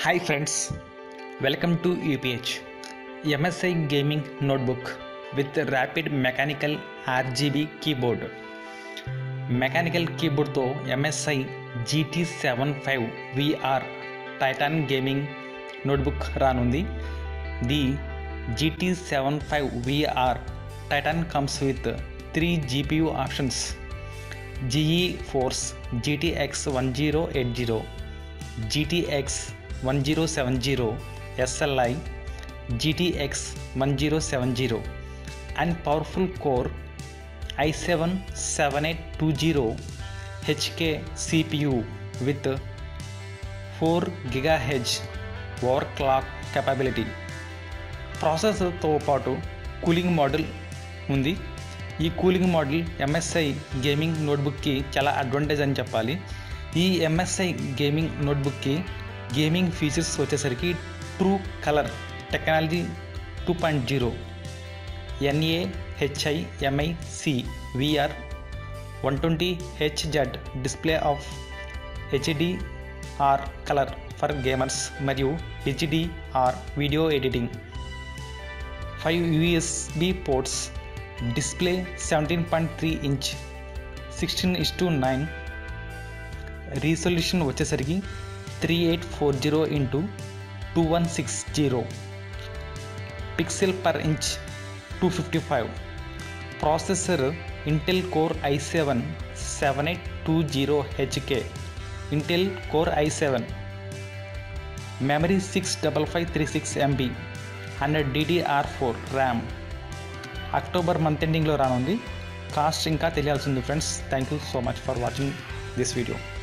hi friends welcome to యూపీహెచ్ MSI gaming notebook with rapid mechanical RGB keyboard mechanical కీబోర్డ్తో MSI GT seven five VR Titan gaming notebook రానుంది the GT seven five VR Titan comes with three GPU options GeForce GTX one zero eight zero GTX one zero seven zero SLI GTX one zero seven zero and powerful core I seven seven eight two zero HK CPU with four giga H over clock capability ప్రాసెసర్తో పాటు cooling model ఉంది ఈ cooling model MSI gaming నోట్బుక్కి చాలా advantage అని చెప్పాలి ఈ MSI gaming నోట్బుక్కి గేమింగ్ ఫీచర్స్ వచ్చేసరికి true colour technology two point zero NA HI MIC VR one twenty HZ display of HDR colour for gamers మరియు HDR video editing five USB ports display seventeen point three inch sixteen is to nine resolution వచ్చేసరికి three eight four zero into two one six zero pixel per inch two fifty five processor Intel core I seven seven eight two zero HK Intel core I seven memory six double five three six MB hundred DDR four RAM October month ఎండింగ్లో రానుంది cost ఇంకా తెలియాల్సి ఉంది friends thank you so much for watching this video